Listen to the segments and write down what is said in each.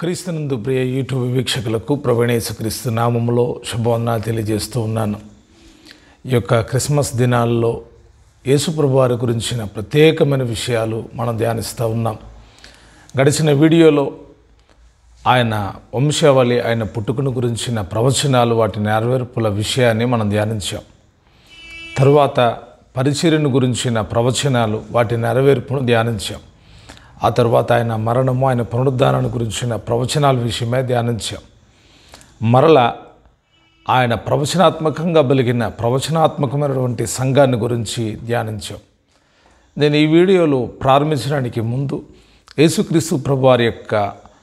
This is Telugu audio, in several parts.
క్రీస్తునందు ప్రియ యూట్యూబ్ వీక్షకులకు ప్రవీణేశ క్రీస్తు నామములో శుభవందనాలు తెలియజేస్తూ ఉన్నాను ఈ యొక్క క్రిస్మస్ దినాల్లో యేసుప్రభు వారి గురించిన ప్రత్యేకమైన విషయాలు మనం ధ్యానిస్తూ ఉన్నాం గడిచిన వీడియోలో ఆయన వంశావళి ఆయన పుట్టుకను గురించిన ప్రవచనాలు వాటి నెరవేర్పుల విషయాన్ని మనం ధ్యానించాం తరువాత పరిచర్యను గురించిన ప్రవచనాలు వాటి నెరవేర్పును ధ్యానించాం ఆ తర్వాత ఆయన మరణము ఆయన పునరుద్ధానాన్ని గురించిన ప్రవచనాల విషయమే ధ్యానించాం మరల ఆయన ప్రవచనాత్మకంగా బలిగిన ప్రవచనాత్మకమైనటువంటి సంఘాన్ని గురించి ధ్యానించాం నేను ఈ వీడియోలో ప్రారంభించడానికి ముందు యేసుక్రీస్తు ప్రభు వారి యొక్క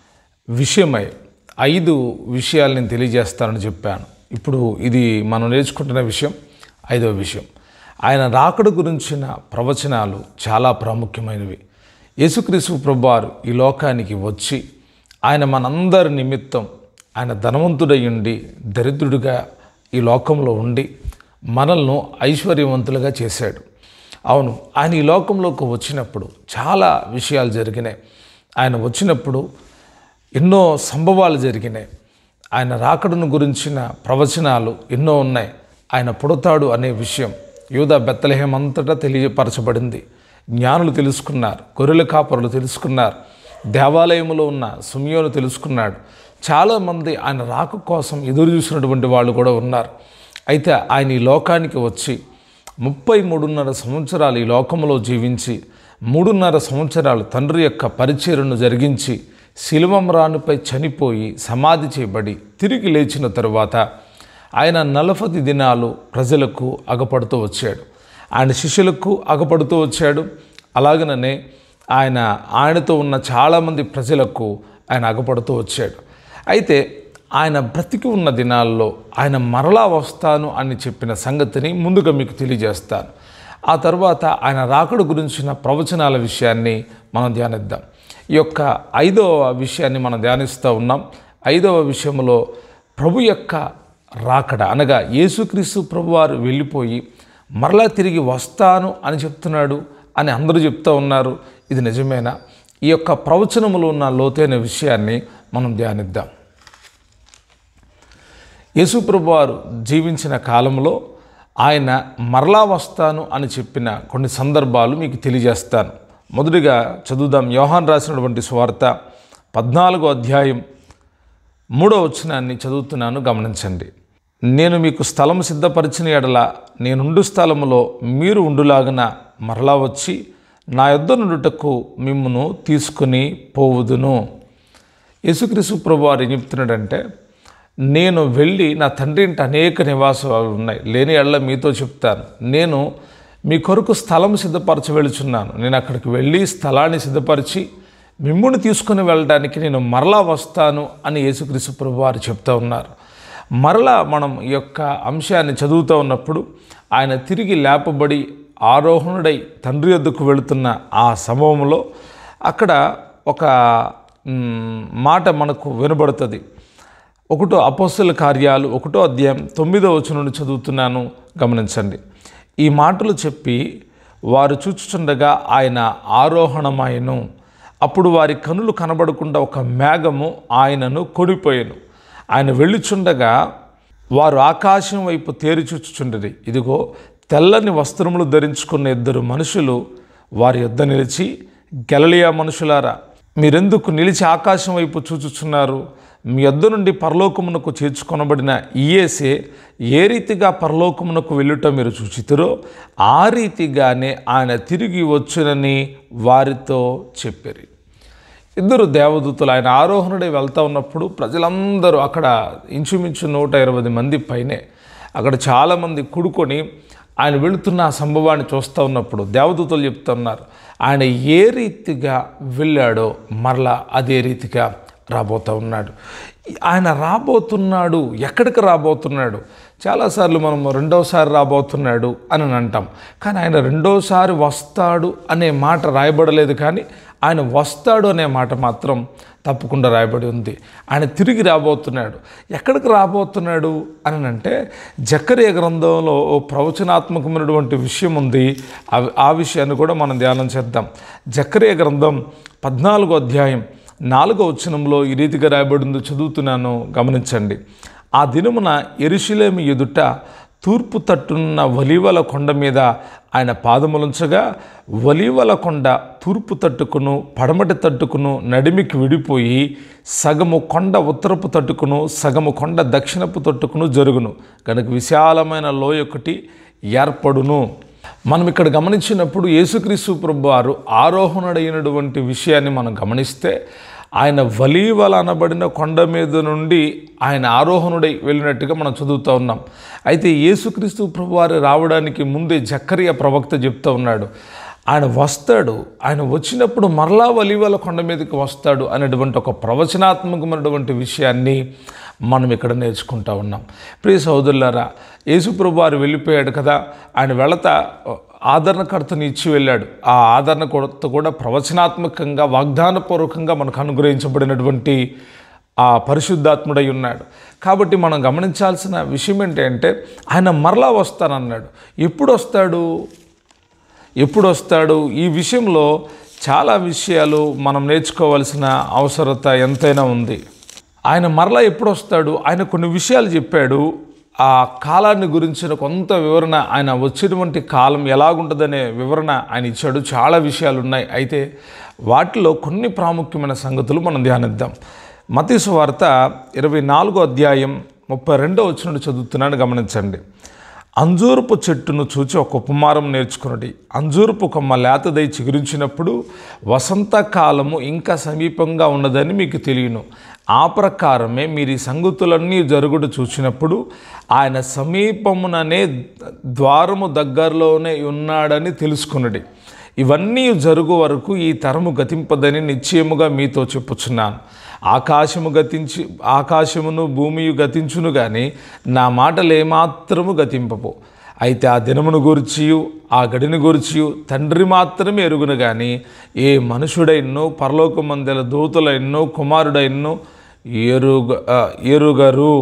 విషయమై ఐదు విషయాలు నేను తెలియజేస్తానని చెప్పాను ఇప్పుడు ఇది మనం నేర్చుకుంటున్న విషయం ఐదవ విషయం ఆయన రాకడ గురించిన ప్రవచనాలు చాలా ప్రాముఖ్యమైనవి యేసుక్రీస్తు ప్రభువారు ఈ లోకానికి వచ్చి ఆయన మనందరి నిమిత్తం ఆయన ధనవంతుడై ఉండి దరిద్రుడిగా ఈ లోకంలో ఉండి మనల్ని ఐశ్వర్యవంతులుగా చేశాడు అవును ఆయన ఈ లోకంలోకి వచ్చినప్పుడు చాలా విషయాలు జరిగినాయి ఆయన వచ్చినప్పుడు ఎన్నో సంభవాలు జరిగినాయి ఆయన రాకడను గురించిన ప్రవచనాలు ఎన్నో ఉన్నాయి ఆయన పుడతాడు అనే విషయం యూదా బెత్తలహేం అంతటా తెలియపరచబడింది జ్ఞానులు తెలుసుకున్నారు గొర్రెల కాపరులు తెలుసుకున్నారు దేవాలయంలో ఉన్న సుమియోను తెలుసుకున్నాడు చాలామంది ఆయన రాక కోసం ఎదురు చూసినటువంటి వాళ్ళు కూడా ఉన్నారు అయితే ఆయన ఈ లోకానికి వచ్చి ముప్పై మూడున్నర సంవత్సరాలు ఈ లోకంలో జీవించి మూడున్నర సంవత్సరాలు తండ్రి యొక్క పరిచయను జరిగించి శిలువమ్రానుపై చనిపోయి సమాధి చేయబడి తిరిగి లేచిన తరువాత ఆయన నలభై దినాలు ప్రజలకు అగపడుతూ వచ్చాడు ఆయన శిష్యులకు అగపడుతూ వచ్చాడు అలాగనే ఆయన ఆయనతో ఉన్న చాలామంది ప్రజలకు ఆయన అగపడుతూ వచ్చాడు అయితే ఆయన బ్రతికి ఉన్న దినాల్లో ఆయన మరలా వస్తాను అని చెప్పిన సంగతిని ముందుగా మీకు తెలియజేస్తాను ఆ తర్వాత ఆయన రాకడు గురించిన ప్రవచనాల విషయాన్ని మనం ధ్యానిద్దాం ఈ యొక్క ఐదవ విషయాన్ని మనం ధ్యానిస్తూ ఉన్నాం ఐదవ విషయంలో ప్రభు యొక్క రాకడ అనగా యేసుక్రీస్తు ప్రభువారు వెళ్ళిపోయి మరలా తిరిగి వస్తాను అని చెప్తున్నాడు అని అందరూ చెప్తూ ఉన్నారు ఇది నిజమేనా ఈ యొక్క ప్రవచనములో ఉన్న లోతైన విషయాన్ని మనం ధ్యానిద్దాం యేసుప్రభు వారు జీవించిన కాలంలో ఆయన మరలా వస్తాను అని చెప్పిన కొన్ని సందర్భాలు మీకు తెలియజేస్తాను మొదటిగా చదువుదాం యోహాన్ రాసినటువంటి స్వార్త పద్నాలుగో అధ్యాయం మూడో వచనాన్ని చదువుతున్నాను గమనించండి నేను మీకు స్థలం సిద్ధపరిచిన ఎడల నేనుండు స్థలములో మీరు ఉండులాగన మరలా వచ్చి నా యొద్ద నుండుటకు మిమ్మును తీసుకుని పోవుదును యేసుక్రీస్తు ప్రభు వారు ఏం చెప్తున్నాడంటే నేను వెళ్ళి నా తండ్రి ఇంటి అనేక నివాసాలు ఉన్నాయి లేని ఎళ్ళ మీతో చెప్తాను నేను మీ కొరకు స్థలం సిద్ధపరచ వెళుచున్నాను నేను అక్కడికి వెళ్ళి స్థలాన్ని సిద్ధపరిచి మిమ్ముని తీసుకుని వెళ్ళడానికి నేను మరలా వస్తాను అని యేసుక్రీస్తు ప్రభు వారు చెప్తా ఉన్నారు మరలా మనం ఈ యొక్క అంశాన్ని చదువుతూ ఉన్నప్పుడు ఆయన తిరిగి లేపబడి ఆరోహణుడై తండ్రి వద్దకు వెళుతున్న ఆ సమయంలో అక్కడ ఒక మ్, మాట మనకు వినబడుతుంది ఒకటో అపోస్తుల కార్యాలు ఒకటో అధ్యాయం తొమ్మిదో వచనం నుండి చదువుతున్నాను గమనించండి ఈ మాటలు చెప్పి వారు చూచుచుండగా ఆయన ఆరోహణమాయను అప్పుడు వారి కనులు కనబడకుండా ఒక మేఘము ఆయనను కొడిపోయాను ఆయన వెళ్ళుచుండగా వారు ఆకాశం వైపు తేరి చూచుచుండరి ఇదిగో తెల్లని వస్త్రములు ధరించుకున్న ఇద్దరు మనుషులు వారి యొద్ద నిలిచి గెలలియా మనుషులారా మీరెందుకు నిలిచి ఆకాశం వైపు చూచుచున్నారు మీ యొద్ద నుండి పరలోకమునకు చేర్చుకొనబడిన ఈయేసే ఏ రీతిగా పరలోకమునకు వెళ్ళుట మీరు చూచితురో ఆ రీతిగానే ఆయన తిరిగి వచ్చునని వారితో చెప్పారు ఇద్దరు దేవదూతలు ఆయన ఆరోహణుడై వెళ్తా ఉన్నప్పుడు ప్రజలందరూ అక్కడ ఇంచుమించు నూట ఇరవై మంది పైనే అక్కడ చాలామంది కూడుకొని ఆయన వెళుతున్న ఆ సంభవాన్ని చూస్తూ ఉన్నప్పుడు దేవదూతలు చెప్తున్నారు ఆయన ఏ రీతిగా వెళ్ళాడో మరలా అదే రీతిగా రాబోతూ ఉన్నాడు ఆయన రాబోతున్నాడు ఎక్కడికి రాబోతున్నాడు చాలాసార్లు మనం రెండోసారి రాబోతున్నాడు అని అంటాం కానీ ఆయన రెండోసారి వస్తాడు అనే మాట రాయబడలేదు కానీ ఆయన వస్తాడు అనే మాట మాత్రం తప్పకుండా రాయబడి ఉంది ఆయన తిరిగి రాబోతున్నాడు ఎక్కడికి రాబోతున్నాడు అని అంటే జక్కరియ గ్రంథంలో ఓ ప్రవచనాత్మకమైనటువంటి విషయం ఉంది ఆ- ఆ విషయాన్ని కూడా మనం ధ్యానం చేద్దాం జక్కరియ గ్రంథం పద్నాలుగో అధ్యాయం నాలుగో వచనంలో ఈ రీతిగా రాయబడిందో చదువుతున్నాను గమనించండి ఆ దినమున ఎరుషులేమి ఎదుట తూర్పు తట్టున్న వలీవల కొండ మీద ఆయన పాదములుంచగా వలీవల కొండ తూర్పు తట్టుకును పడమటి తట్టుకును నడిమికి విడిపోయి సగము కొండ ఉత్తరపు తట్టుకును సగము కొండ దక్షిణపు తట్టుకును జరుగును కనుక విశాలమైన లోయ ఒకటి ఏర్పడును మనం ఇక్కడ గమనించినప్పుడు యేసుక్రీస్తు ప్రభు వారు ఆరోహణుడైనటువంటి విషయాన్ని మనం గమనిస్తే ఆయన వలీవల అనబడిన కొండ మీద నుండి ఆయన ఆరోహణుడై వెళ్ళినట్టుగా మనం చదువుతూ ఉన్నాం అయితే యేసుక్రీస్తు ప్రభు వారు రావడానికి ముందే జక్కరియ ప్రవక్త చెప్తూ ఉన్నాడు ఆయన వస్తాడు ఆయన వచ్చినప్పుడు మరలా వలీవల కొండ మీదకి వస్తాడు అనేటువంటి ఒక ప్రవచనాత్మకమైనటువంటి విషయాన్ని మనం ఇక్కడ నేర్చుకుంటా ఉన్నాం ప్రియ సహోదరులారా యేసుప్రభు వారు వెళ్ళిపోయాడు కదా ఆయన వెళతా ఆదరణకర్తని ఇచ్చి వెళ్ళాడు ఆ ఆదరణకర్త కూడా ప్రవచనాత్మకంగా వాగ్దానపూర్వకంగా మనకు అనుగ్రహించబడినటువంటి ఆ పరిశుద్ధాత్ముడై ఉన్నాడు కాబట్టి మనం గమనించాల్సిన విషయం ఏంటంటే ఆయన మరలా వస్తానన్నాడు ఎప్పుడు వస్తాడు ఎప్పుడు వస్తాడు ఈ విషయంలో చాలా విషయాలు మనం నేర్చుకోవాల్సిన అవసరత ఎంతైనా ఉంది ఆయన మరలా ఎప్పుడు వస్తాడు ఆయన కొన్ని విషయాలు చెప్పాడు ఆ కాలాన్ని గురించిన కొంత వివరణ ఆయన వచ్చినటువంటి కాలం ఎలాగుంటుందనే వివరణ ఆయన ఇచ్చాడు చాలా విషయాలు ఉన్నాయి అయితే వాటిలో కొన్ని ప్రాముఖ్యమైన సంగతులు మనం ధ్యానిద్దాం మతీసు వార్త ఇరవై నాలుగో అధ్యాయం ముప్పై రెండో వచ్చినట్టు చదువుతున్నాను గమనించండి అంజూరపు చెట్టును చూచి ఒక ఉపమారం నేర్చుకున్నది అంజూరపు కొమ్మ లేతదై చిగురించినప్పుడు వసంతకాలము ఇంకా సమీపంగా ఉన్నదని మీకు తెలియను ఆ ప్రకారమే మీరు ఈ సంగతులన్నీ జరుగుడు చూసినప్పుడు ఆయన సమీపముననే ద్వారము దగ్గరలోనే ఉన్నాడని తెలుసుకున్నది ఇవన్నీ జరుగు వరకు ఈ తరము గతింపదని నిశ్చయముగా మీతో చెప్పుచున్నాను ఆకాశము గతించి ఆకాశమును భూమియు గతించును కానీ నా మాటలు ఏమాత్రము గతింపవు అయితే ఆ దినమును గురిచియు ఆ గడిని గురిచియు తండ్రి మాత్రమే ఎరుగును కానీ ఏ మనుషుడైన్నో పరలోకమందెల దూతలైన్నో కుమారుడైన్నో ఎరుగ ఆ, ఎరుగరు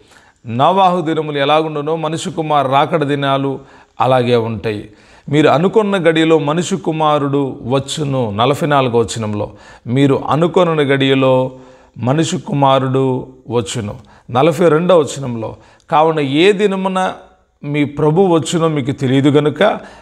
నవాహు దినములు ఎలాగుండునో మనిషి కుమారు రాకడ దినాలు అలాగే ఉంటాయి మీరు అనుకున్న గడియలో మనిషి కుమారుడు వచ్చును నలభై నాలుగో వచనంలో మీరు అనుకొన గడియలో మనిషి కుమారుడు వచ్చును నలభై రెండో వచనంలో కావున ఏ దినమున మీ ప్రభు వచ్చునో మీకు తెలియదు గనుక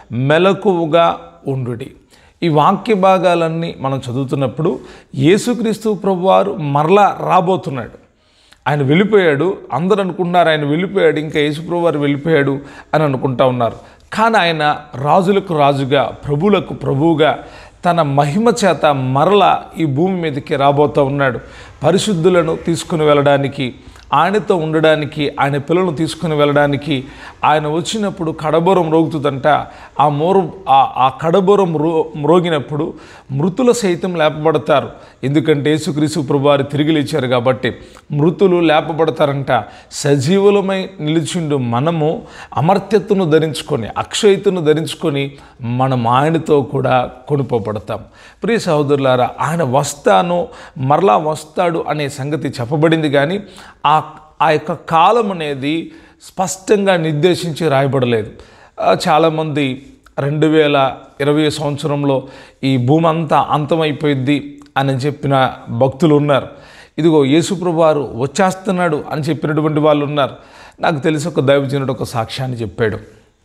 మెలకువగా ఉండుడి ఈ వాక్య భాగాలన్నీ మనం చదువుతున్నప్పుడు యేసుక్రీస్తు ప్రభువారు మరలా రాబోతున్నాడు ఆయన వెళ్ళిపోయాడు అందరూ అనుకుంటున్నారు ఆయన వెళ్ళిపోయాడు ఇంకా యేసుప్రభు వారు వెళ్ళిపోయాడు అని అనుకుంటా ఉన్నారు కానీ ఆయన రాజులకు రాజుగా ప్రభువులకు ప్రభువుగా తన మహిమ చేత మరల ఈ భూమి మీదకి రాబోతూ ఉన్నాడు పరిశుద్ధులను తీసుకుని వెళ్ళడానికి ఆయనతో ఉండడానికి ఆయన పిల్లలను తీసుకుని వెళ్ళడానికి ఆయన వచ్చినప్పుడు కడబోరం రోగుతుందంట ఆ మోరు ఆ- ఆ కడబోరం రో మ్రోగినప్పుడు మృతుల సైతం లేపబడతారు ఎందుకంటే యేసుక్రీస్తు ప్రభువారు తిరిగి లేచారు కాబట్టి మృతులు లేపబడతారంట సజీవులమై నిలిచిండు మనము అమర్త్యతను ధరించుకొని అక్షయతను ధరించుకొని మనం ఆయనతో కూడా కొనుకోబడతాం ప్రియ సహోదరులారా ఆయన వస్తాను మరలా వస్తాడు అనే సంగతి చెప్పబడింది కానీ ఆ ఆ యొక్క కాలం అనేది స్పష్టంగా నిర్దేశించి రాయబడలేదు ఆ, చాలామంది రెండు వేల ఇరవై సంవత్సరంలో ఈ భూమి అంతా అంతమైపోయిద్ది అని చెప్పిన భక్తులు ఉన్నారు ఇదిగో యేసుప్రభు వారు వచ్చేస్తున్నాడు అని చెప్పినటువంటి వాళ్ళు ఉన్నారు నాకు తెలిసి ఒక దైవజనుడు ఒక సాక్ష్యాన్ని చెప్పాడు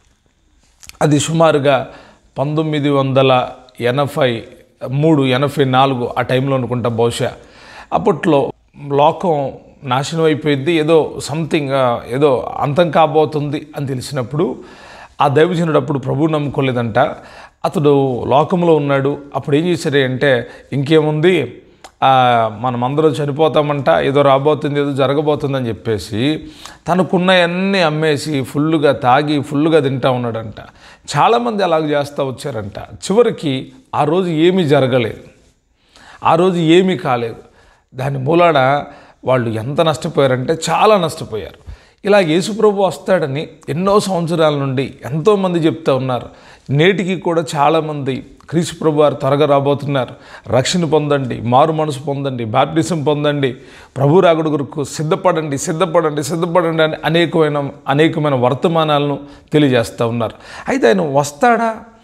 అది సుమారుగా పంతొమ్మిది వందల ఎనభై మూడు ఎనభై నాలుగు ఆ టైంలో అనుకుంటా బహుశా అప్పట్లో లోకం నాశనం అయిపోయింది ఏదో సంథింగ్ ఏదో అంతం కాబోతుంది అని తెలిసినప్పుడు ఆ దైవజనుడు అప్పుడు ప్రభువు నమ్ముకోలేదంట అతడు లోకంలో ఉన్నాడు అప్పుడు ఏం చేశాడు అంటే ఇంకేముంది ఆ, మనం అందరం చనిపోతామంట ఏదో రాబోతుంది ఏదో జరగబోతుందని చెప్పేసి తనకున్న అన్నీ అమ్మేసి ఫుల్లుగా తాగి ఫుల్లుగా తింటా ఉన్నాడంట చాలామంది అలాగ చేస్తూ వచ్చారంట చివరికి ఆ రోజు ఏమీ జరగలేదు ఆ రోజు ఏమీ కాలేదు దాని మూలాన వాళ్ళు ఎంత నష్టపోయారంటే చాలా నష్టపోయారు ఇలా యేసుప్రభు వస్తాడని ఎన్నో సంవత్సరాల నుండి ఎంతోమంది చెప్తా ఉన్నారు నేటికి కూడా చాలామంది క్రీస్తు ప్రభు వారు త్వరగా రాబోతున్నారు రక్షణ పొందండి మారు మనసు పొందండి బాప్టిజం పొందండి ప్రభు రాగుడు కొరకు సిద్ధపడండి సిద్ధపడండి సిద్ధపడండి అని అనేకమైన అనేకమైన వర్తమానాలను తెలియజేస్తూ ఉన్నారు అయితే ఆయన వస్తాడా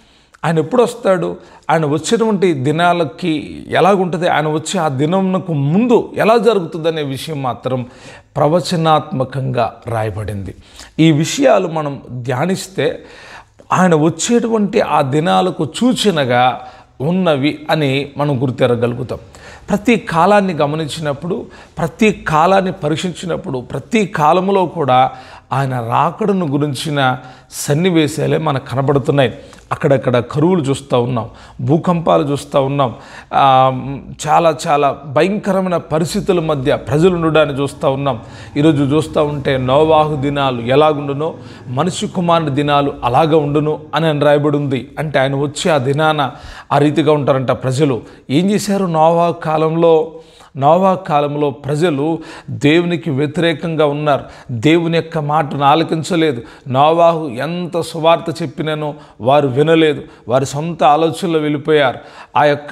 ఆయన ఎప్పుడు వస్తాడు ఆయన వచ్చేటువంటి దినాలకి ఎలాగుంటుంది ఆయన వచ్చే ఆ దినంకు ముందు ఎలా జరుగుతుందనే విషయం మాత్రం ప్రవచనాత్మకంగా రాయబడింది ఈ విషయాలు మనం ధ్యానిస్తే ఆయన వచ్చేటువంటి ఆ దినాలకు సూచనగా ఉన్నవి అని మనం గుర్తెరగలుగుతాం ప్రతి కాలాన్ని గమనించినప్పుడు ప్రతి కాలాన్ని పరీక్షించినప్పుడు ప్రతి కాలంలో కూడా ఆయన రాకడను గురించిన సన్నివేశాలే మనకు కనబడుతున్నాయి అక్కడక్కడ కరువులు చూస్తూ ఉన్నాం భూకంపాలు చూస్తూ ఉన్నాం ఆ, చాలా చాలా భయంకరమైన పరిస్థితుల మధ్య ప్రజలు ఉండడాన్ని చూస్తూ ఉన్నాం ఈరోజు చూస్తూ ఉంటే నోవాహు దినాలు ఎలాగుండునో మనిషి కుమారుని దినాలు అలాగ ఉండును అని అని రాయబడి ఉంది అంటే ఆయన వచ్చి ఆ దినాన ఆ రీతిగా ఉంటారంట ప్రజలు ఏం చేశారు నోవాహు కాలంలో నోవా కాలంలో ప్రజలు దేవునికి వ్యతిరేకంగా ఉన్నారు దేవుని యొక్క మాటను ఆలకించలేదు నోవాహు ఎంత సువార్త చెప్పినానో వారు వినలేదు వారి సొంత ఆలోచనలో వెళ్ళిపోయారు ఆ యొక్క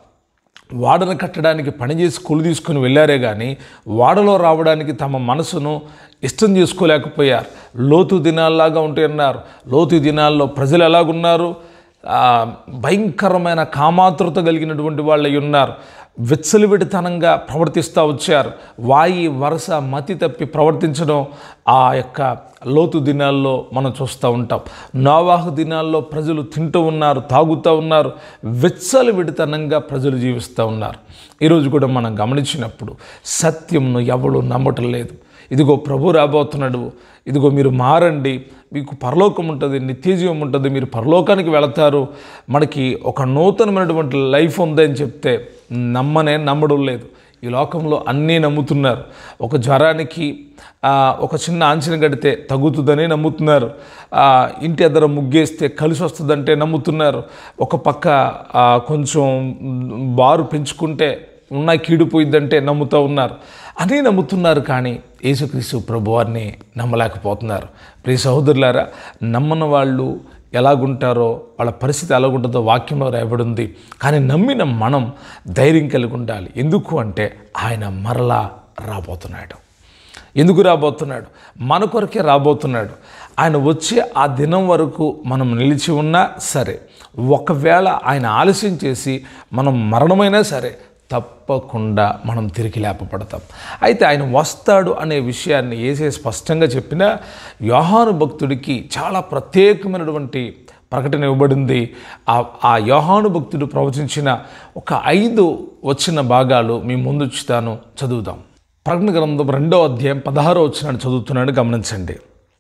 వాడను కట్టడానికి పని చేసి కూలి తీసుకుని వెళ్ళారే కానీ వాడలో రావడానికి తమ మనసును ఇష్టం చేసుకోలేకపోయారు లోతు దినాల్లాగా ఉంటున్నారు లోతు దినాల్లో ప్రజలు ఎలాగున్నారు ఆ, భయంకరమైన కామాతృత కలిగినటువంటి వాళ్ళై ఉన్నారు విచ్చలివిడితనంగా ప్రవర్తిస్తూ వచ్చారు వాయి వరుస మతి తప్పి ప్రవర్తించడం ఆ యొక్క లోతు దినాల్లో మనం చూస్తూ ఉంటాం నోవాహు దినాల్లో ప్రజలు తింటూ ఉన్నారు తాగుతూ ఉన్నారు విచ్చలివిడితనంగా ప్రజలు జీవిస్తూ ఉన్నారు ఈరోజు కూడా మనం గమనించినప్పుడు సత్యంను ఎవడు నమ్మటం లేదు ఇదిగో ప్రభు రాబోతున్నాడు ఇదిగో మీరు మారండి మీకు పరలోకం ఉంటుంది నిత్యజీవం ఉంటుంది మీరు పరలోకానికి వెళతారు మనకి ఒక నూతనమైనటువంటి లైఫ్ ఉందని చెప్తే నమ్మనే నమ్మడం లేదు ఈ లోకంలో అన్నీ నమ్ముతున్నారు ఒక జ్వరానికి ఆ, ఒక చిన్న ఆంచన కడితే తగ్గుతుందని నమ్ముతున్నారు ఆ, ఇంటి ఎద్దర ముగ్గేస్తే కలిసి వస్తుందంటే నమ్ముతున్నారు ఒక పక్క ఆ, కొంచెం బారు పెంచుకుంటే ఉన్న కీడిపోయిద్దంటే నమ్ముతూ ఉన్నారు అని నమ్ముతున్నారు కానీ యేసుక్రీస్తు ప్రభువారిని నమ్మలేకపోతున్నారు ప్రియ సహోదరులారా నమ్మని వాళ్ళు ఎలాగుంటారో వాళ్ళ పరిస్థితి ఎలాగుంటుందో వాక్యంలో రాయబడి ఉంది కానీ నమ్మిన మనం ధైర్యం కలిగి ఉండాలి ఎందుకు అంటే ఆయన మరలా రాబోతున్నాడు ఎందుకు రాబోతున్నాడు మన కొరకే రాబోతున్నాడు ఆయన వచ్చే ఆ దినం వరకు మనం నిలిచి ఉన్నా సరే ఒకవేళ ఆయన ఆలస్యం చేసి మనం మరణమైనా సరే తప్పకుండా మనం తిరిగి లేపపడతాం అయితే ఆయన వస్తాడు అనే విషయాన్ని ఏసే స్పష్టంగా చెప్పిన యోహాను భక్తుడికి చాలా ప్రత్యేకమైనటువంటి ప్రకటన ఇవ్వబడింది ఆ ఆ యోహాను భక్తుడు ప్రవచించిన ఒక ఐదు వచ్చిన భాగాలు మీ ముందు ఉంచుతాను చదువుదాం ప్రకటన గ్రంథం రెండో అధ్యాయం పదహారో వచ్చినాడు చదువుతున్నాడు గమనించండి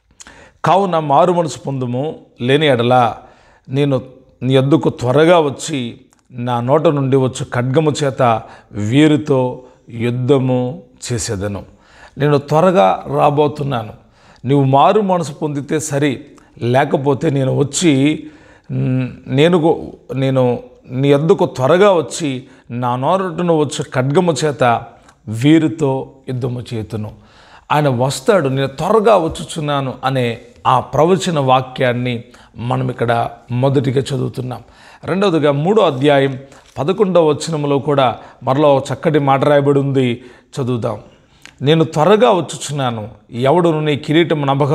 కావున మారు మనసు పొందుము లేని ఎడల నేను నీ ఎద్దుకు త్వరగా వచ్చి నా నోట నుండి వచ్చు ఖడ్గము చేత వీరితో యుద్ధము చేసేదను నేను త్వరగా రాబోతున్నాను నువ్వు మారు మనసు పొందితే సరి లేకపోతే నేను వచ్చి మ్, నేను గో- నేను నీ ఎద్దుకు త్వరగా వచ్చి నా నోరటును వచ్చే ఖడ్గము చేత వీరితో యుద్ధము చేతును ఆయన వస్తాడు నేను త్వరగా వచ్చుచున్నాను అనే ఆ ప్రవచన వాక్యాన్ని మనం ఇక్కడ మొదటిగా చదువుతున్నాం రెండవదిగా మూడో అధ్యాయం పదకొండవ వచనంలో కూడా మరలో ఒక చక్కటి మాట రాయబడి ఉంది చదువుదాం నేను త్వరగా వచ్చుచున్నాను ఎవడును నీ కిరీటం నపహ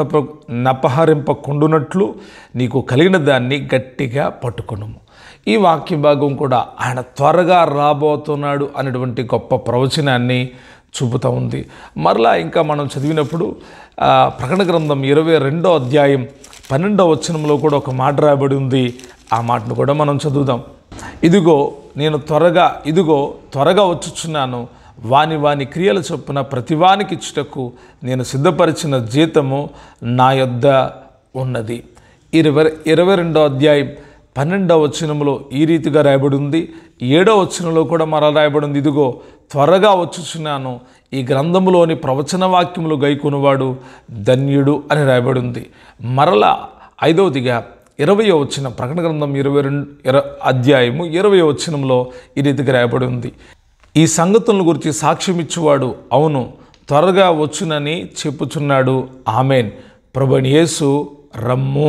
నపహరింపకుండునట్లు నీకు కలిగిన దాన్ని గట్టిగా పట్టుకొనుము ఈ వాక్య భాగం కూడా ఆయన త్వరగా రాబోతున్నాడు అనేటువంటి గొప్ప ప్రవచనాన్ని చూపుతూ ఉంది మరలా ఇంకా మనం చదివినప్పుడు ఆ, ప్రకటన గ్రంథం ఇరవై రెండో అధ్యాయం పన్నెండో వచనంలో కూడా ఒక మాట రాయబడి ఉంది ఆ మాటను కూడా మనం చదువుదాం ఇదిగో నేను త్వరగా ఇదిగో త్వరగా వచ్చుచున్నాను వాని వాని క్రియల చొప్పున ప్రతివానికి ఇచ్చుటకు నేను సిద్ధపరిచిన జీతము నా యొద్ద ఉన్నది ఇరవై ఇరవై రెండో అధ్యాయం పన్నెండవ వచనంలో ఈ రీతిగా రాయబడి ఉంది ఏడో వచనంలో కూడా మరలా రాయబడి ఉంది ఇదిగో త్వరగా వచ్చుచున్నాను ఈ గ్రంథములోని ప్రవచన వాక్యములు గైకొనువాడు ధన్యుడు అని రాయబడి ఉంది మరలా ఐదవదిగా ఇరవై వచ్చిన ప్రకటన గ్రంథం ఇరవై రెండు ఇర అధ్యాయము ఇరవై వచనంలో ఈ రీతిగా రాయబడి ఉంది ఈ సంగతులను గురించి సాక్ష్యం ఇచ్చువాడు అవును త్వరగా వచ్చునని చెప్పుచున్నాడు ఆమెన్ ప్రభుని యేసు రమ్ము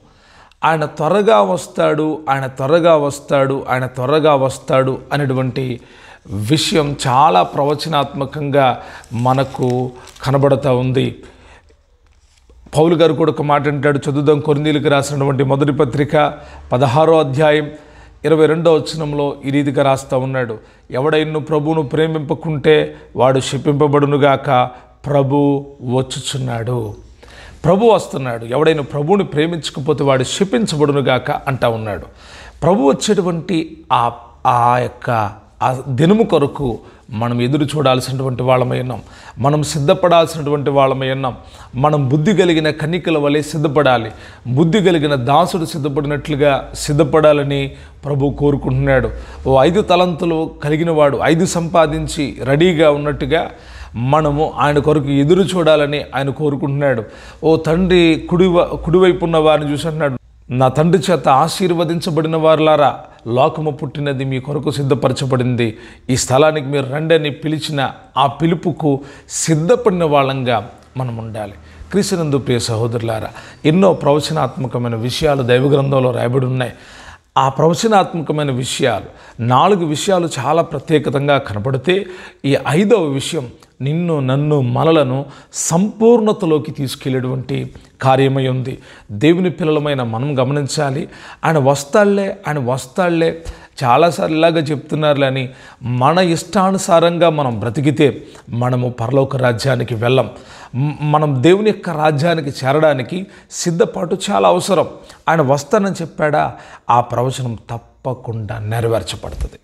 ఆయన త్వరగా వస్తాడు ఆయన త్వరగా వస్తాడు ఆయన త్వరగా వస్తాడు అనేటువంటి విషయం చాలా ప్రవచనాత్మకంగా మనకు కనబడుతూ ఉంది పౌలు గారు కూడా ఒక మాట అంటాడు చదువుదాం కొరిందీలకు రాసినటువంటి మొదటి పత్రిక పదహారో అధ్యాయం ఇరవై రెండో వచనంలో ఈ రీతిగా రాస్తూ ఉన్నాడు ఎవడైను ప్రభువును ప్రేమింపకుంటే వాడు శపింపబడునుగాక ప్రభు వచ్చుచున్నాడు ప్రభు వస్తున్నాడు ఎవడైనా ప్రభువుని ప్రేమించకపోతే వాడు శపించబడునుగాక అంటా ఉన్నాడు ప్రభు వచ్చేటువంటి ఆ ఆ యొక్క ఆ దినము కొరకు మనం ఎదురు చూడాల్సినటువంటి వాళ్ళమై ఉన్నాం మనం సిద్ధపడాల్సినటువంటి వాళ్ళమై ఉన్నాం మనం బుద్ధి కలిగిన కన్నికల వలె సిద్ధపడాలి బుద్ధి కలిగిన దాసుడు సిద్ధపడినట్లుగా సిద్ధపడాలని ప్రభు కోరుకుంటున్నాడు ఓ ఐదు తలంతులు కలిగిన వాడు ఐదు సంపాదించి రెడీగా ఉన్నట్టుగా మనము ఆయన కొరకు ఎదురు చూడాలని ఆయన కోరుకుంటున్నాడు ఓ తండ్రి కుడి కుడివైపు ఉన్న వారిని చూసి అంటున్నాడు నా తండ్రి చేత ఆశీర్వదించబడిన వారులారా లోకము పుట్టినది మీ కొరకు సిద్ధపరచబడింది ఈ స్థలానికి మీరు రండి అని పిలిచిన ఆ పిలుపుకు సిద్ధపడిన వాళ్ళంగా మనం ఉండాలి క్రీస్తునందు ప్రియ సహోదరులారా ఎన్నో ప్రవచనాత్మకమైన విషయాలు దైవ గ్రంథంలో రాయబడి ఉన్నాయి ఆ ప్రవచనాత్మకమైన విషయాలు నాలుగు విషయాలు చాలా ప్రత్యేకతంగా కనపడితే ఈ ఐదవ విషయం నిన్ను నన్ను మనలను సంపూర్ణతలోకి తీసుకెళ్ళేటువంటి కార్యమై ఉంది దేవుని పిల్లలమైన మనం గమనించాలి ఆయన వస్తాళ్లే ఆయన వస్తాళ్లే చాలాసార్లు ఇలాగ చెప్తున్నారు అని మన ఇష్టానుసారంగా మనం బ్రతికితే మనము పరలోక రాజ్యానికి వెళ్ళం మ్- మనం దేవుని యొక్క రాజ్యానికి చేరడానికి సిద్ధపాటు చాలా అవసరం ఆయన వస్తానని చెప్పాడా ఆ ప్రవచనం తప్పకుండా నెరవేర్చబడుతుంది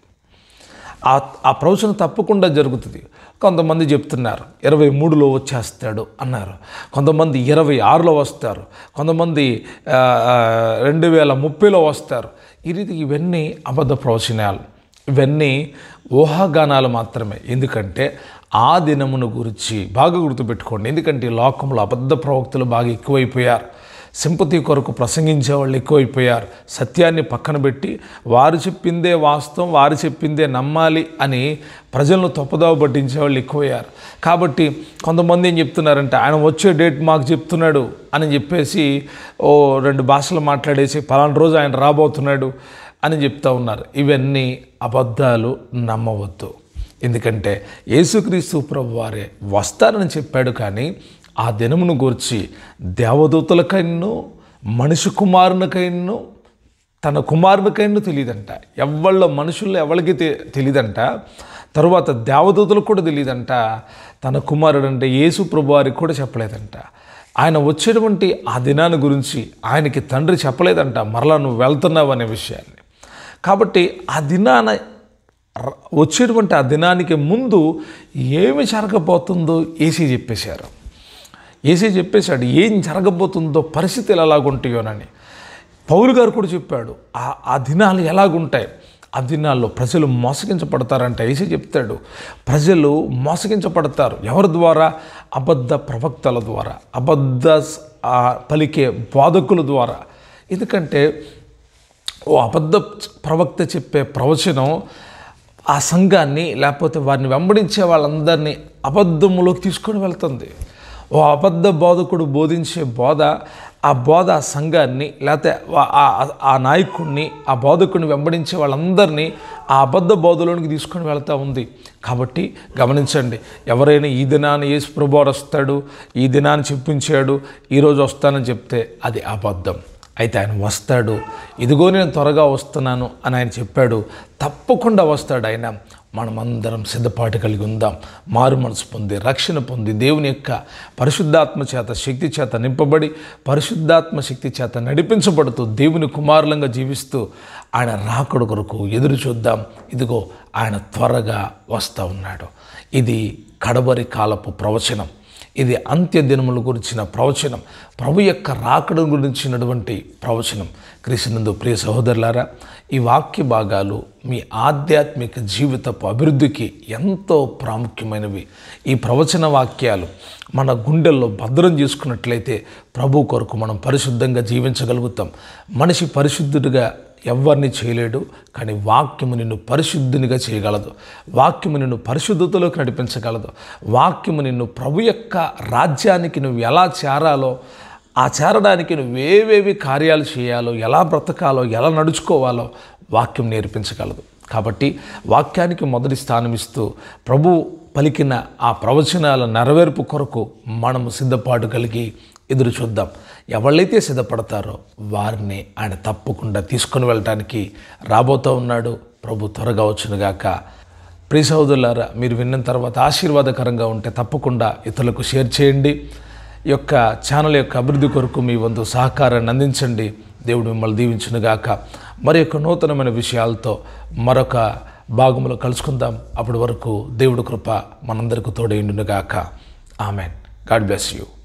ఆ ఆ ప్రవచనం తప్పకుండా జరుగుతుంది కొంతమంది చెప్తున్నారు ఇరవై మూడులో వచ్చేస్తాడు అన్నారు కొంతమంది ఇరవై ఆరులో వస్తారు కొంతమంది ఆ, ఆ, రెండు వేల ముప్పైలో వస్తారు ఈ రీతి ఇవన్నీ అబద్ధ ప్రవచనాలు ఇవన్నీ ఊహాగానాలు మాత్రమే ఎందుకంటే ఆ దినమును గురించి బాగా గుర్తుపెట్టుకోండి ఎందుకంటే ఈ లోకంలో అబద్ధ ప్రవక్తలు బాగా ఎక్కువైపోయారు సింపతి కొరకు ప్రసంగించే వాళ్ళు ఎక్కువైపోయారు సత్యాన్ని పక్కన పెట్టి వారు చెప్పిందే వాస్తవం వారు చెప్పిందే నమ్మాలి అని ప్రజలను తప్పుదోవ పట్టించే వాళ్ళు ఎక్కువయ్యారు కాబట్టి కొంతమంది ఏం చెప్తున్నారంటే ఆయన వచ్చే డేట్ మాకు చెప్తున్నాడు అని చెప్పేసి ఓ రెండు భాషలు మాట్లాడేసి పలానా రోజు ఆయన రాబోతున్నాడు అని చెప్తా ఉన్నారు ఇవన్నీ అబద్ధాలు నమ్మవద్దు ఎందుకంటే యేసుక్రీస్తు ప్రభు వారే వస్తారని చెప్పాడు కానీ ఆ దినమును గూర్చి దేవదూతలకైన్ను మనిషి కుమారునికైన్ను తన కుమారునికైనా తెలియదంట ఎవళ్ళ మనుషుల్లో ఎవరికి తె తెలియదంట తరువాత దేవదూతలకు కూడా తెలియదంట తన కుమారుడు అంటే యేసు ప్రభు వారికి కూడా చెప్పలేదంట ఆయన వచ్చేటువంటి ఆ దినాన్ని గురించి ఆయనకి తండ్రి చెప్పలేదంట మరలా నువ్వు వెళ్తున్నావు అనే విషయాన్ని కాబట్టి ఆ దినాన ర- వచ్చేటువంటి ఆ దినానికి ముందు ఏమి జరగబోతుందో ఏసీ చెప్పేశారు ఏసీ చెప్పేశాడు ఏం జరగబోతుందో పరిస్థితులు ఎలాగుంటాయోనని పౌలు గారు కూడా చెప్పాడు ఆ ఆ దినాలు ఎలాగుంటాయి ఆ దినాల్లో ప్రజలు మోసగించబడతారంట ఏసీ చెప్తాడు ప్రజలు మోసగించబడతారు ఎవరి ద్వారా అబద్ధ ప్రవక్తల ద్వారా అబద్ధ స్- ఆ, పలికే బోధకుల ద్వారా ఎందుకంటే ఓ అబద్ధ ప్రవక్త చెప్పే ప్రవచనం ఆ సంఘాన్ని లేకపోతే వారిని వెంబడించే వాళ్ళందరినీ అబద్ధములోకి తీసుకొని వెళ్తుంది ఓ అబద్ధ బోధకుడు బోధించే బోధ ఆ బోధ ఆ సంఘాన్ని లేకపోతే ఆ- ఆ- ఆ నాయకుడిని ఆ బోధకుడిని వెంబడించే వాళ్ళందరినీ ఆ అబద్ధ బోధలోనికి తీసుకొని వెళ్తూ ఉంది కాబట్టి గమనించండి ఎవరైనా ఈ దినాన్ని యేసు ప్రభువారు వస్తాడు ఈ దినాన్ని చెప్పించాడు ఈరోజు వస్తానని చెప్తే అది అబద్ధం అయితే ఆయన వస్తాడు ఇదిగో నేను త్వరగా వస్తున్నాను అని ఆయన చెప్పాడు తప్పకుండా వస్తాడు ఆయన మనమందరం సిద్ధపాటు కలిగి ఉందాం మారు మనసు పొంది రక్షణ పొంది దేవుని యొక్క పరిశుద్ధాత్మ చేత శక్తి చేత నింపబడి పరిశుద్ధాత్మ శక్తి చేత నడిపించబడుతూ దేవుని కుమారులంగా జీవిస్తూ ఆయన రాకడ కొరకు ఎదురు చూద్దాం ఇదిగో ఆయన త్వరగా వస్తూ ఉన్నాడు ఇది కడవరి కాలపు ప్రవచనం ఇది అంత్య దినముల గురించిన ప్రవచనం ప్రభు యొక్క రాకడ గురించినటువంటి ప్రవచనం క్రీస్తునందు ప్రియ సహోదరులారా ఈ వాక్య భాగాలు మీ ఆధ్యాత్మిక జీవితపు అభివృద్ధికి ఎంతో ప్రాముఖ్యమైనవి ఈ ప్రవచన వాక్యాలు మన గుండెల్లో భద్రం చేసుకున్నట్లయితే ప్రభు కొరకు మనం పరిశుద్ధంగా జీవించగలుగుతాం మనిషి పరిశుద్ధుడిగా ఎవరిని చేయలేడు కానీ వాక్యము నిన్ను పరిశుద్ధునిగా చేయగలదు వాక్యము నిన్ను పరిశుద్ధతలోకి నడిపించగలదు వాక్యము నిన్ను ప్రభు యొక్క రాజ్యానికి నువ్వు ఎలా చేరాలో ఆ చేరడానికి నువ్వు ఏవేవి కార్యాలు చేయాలో ఎలా బ్రతకాలో ఎలా నడుచుకోవాలో వాక్యం నేర్పించగలదు కాబట్టి వాక్యానికి మొదటి స్థానం ఇస్తూ ప్రభు పలికిన ఆ ప్రవచనాల నెరవేర్పు కొరకు మనము సిద్ధపాటు కలిగి ఎదురు చూద్దాం ఎవళ్ళైతే సిద్ధపడతారో వారిని ఆయన తప్పకుండా తీసుకొని వెళ్ళటానికి రాబోతూ ఉన్నాడు ప్రభు త్వరగా వచ్చునుగాక ప్రియ సహోదరులారా మీరు విన్న తర్వాత ఆశీర్వాదకరంగా ఉంటే తప్పకుండా ఇతరులకు షేర్ చేయండి ఈ యొక్క ఛానల్ యొక్క అభివృద్ధి కొరకు మీ వంతు సహకారాన్ని అందించండి దేవుడు మిమ్మల్ని దీవించునుగాక మరి యొక్క నూతనమైన విషయాలతో మరొక భాగంలో కలుసుకుందాం అప్పటి వరకు దేవుడి కృప మనందరికీ తోడైండునుగాక ఆమెన్ గాడ్ బ్లెస్ యూ